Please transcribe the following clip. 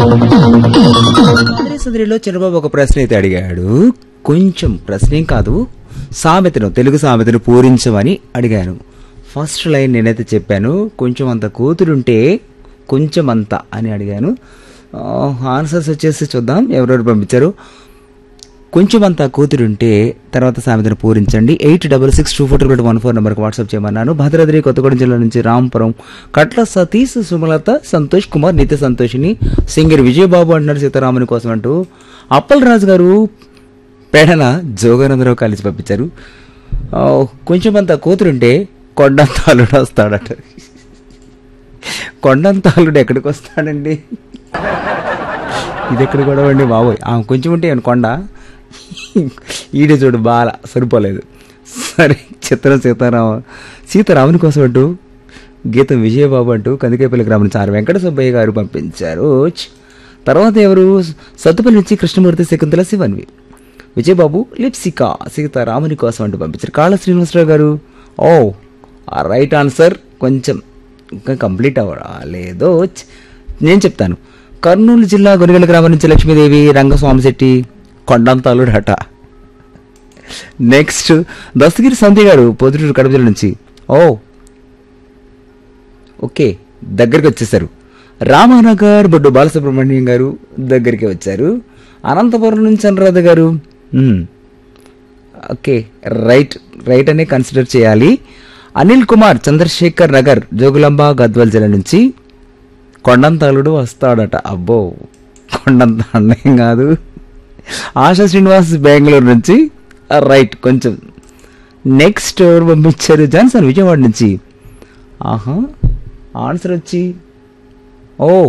అదే సందడిలో చంద్రబాబు ఒక ప్రశ్న అయితే అడిగాడు కొంచెం ప్రశ్నేం కాదు సామెతను తెలుగు సామెతను పూరించమని అడిగాను ఫస్ట్ లైన్ నేనైతే చెప్పాను కొంచెం అంత కూతురుంటే కొంచెం అంత అని అడిగాను ఆ, ఆన్సర్స్ వచ్చేసి చూద్దాం ఎవరెవరు పంపించారు కొంచెం అంత కూతురుంటే తర్వాత సామెతను పూరించండి eight double six two four triple one four నెంబర్కి వాట్సాప్ చేయమన్నాను భద్రాద్రి కొత్తగూడెం జిల్లా నుంచి రాంపురం కట్ల సతీష్ సుమలత సంతోష్ కుమార్ నిత్య సంతోషిని సింగర్ విజయబాబు అంటున్నారు సీతారాముని కోసం అంటూ అప్పల్ రాజు గారు పేడన జోగానందరావు కలిసి పంపించారు ఆ, కొంచెం అంత కూతురుంటే కొండంత అల్లుడు వస్తాడట కొండంత అల్లుడు ఎక్కడికి వస్తాడండి ఇది ఎక్కడ కూడా అండి బాబోయ్ ఆ, కొంచెం ఉంటే ఏమన్నా కొండ ఈడే చూడు బాల సరిపోలేదు సరే చిత్రం సీతారామ సీతారాముని కోసం అంటూ గీతం విజయబాబు అంటూ కందికేపల్లి గ్రామం చారు వెంకట సుబ్బయ్య గారు పంపించారు ఛ్. తర్వాత ఎవరు సత్తుపల్లి నుంచి కృష్ణమూర్తి శకుంతల శివన్వి విజయబాబు లిప్సికా సీతారాముని కోసం అంటూ పంపించారు కాళ్ళ శ్రీనివాసరావు గారు ఓ ఆ రైట్ ఆన్సర్ కొంచెం ఇంకా కంప్లీట్ అవ్వలేదో ఛ్. నేను చెప్తాను కర్నూలు జిల్లా గొరిగల గ్రామం నుంచి లక్ష్మీదేవి రంగస్వామి శెట్టి కొండంతాలుడట నెక్స్ట్ దస్తగిరి సంధ్య గారు పొద్దుటూరు కడప జిల్లా నుంచి ఓ ఓకే దగ్గరికి వచ్చేసారు రామానగర్ బొడ్డు బాలసుబ్రహ్మణ్యం గారు దగ్గరికి వచ్చారు అనంతపురం నుంచి అనురాధ గారు మ్మ్. ఓకే రైట్ రైట్ అనే కన్సిడర్ చేయాలి అనిల్ కుమార్ చంద్రశేఖర్ నగర్ జోగులాంబ గద్వాల్ జిల్లా నుంచి కొండంతాలుడు వస్తాడట అబ్బో కొండంత అన్నయం కాదు ఆశా శ్రీనివాస్ బెంగళూరు నుంచి ఆ, రైట్ కొంచెం నెక్స్ట్ ఎవరు పంపించారు జాన్సన్ విజయవాడ నుంచి ఆహా ఆన్సర్ వచ్చి ఓ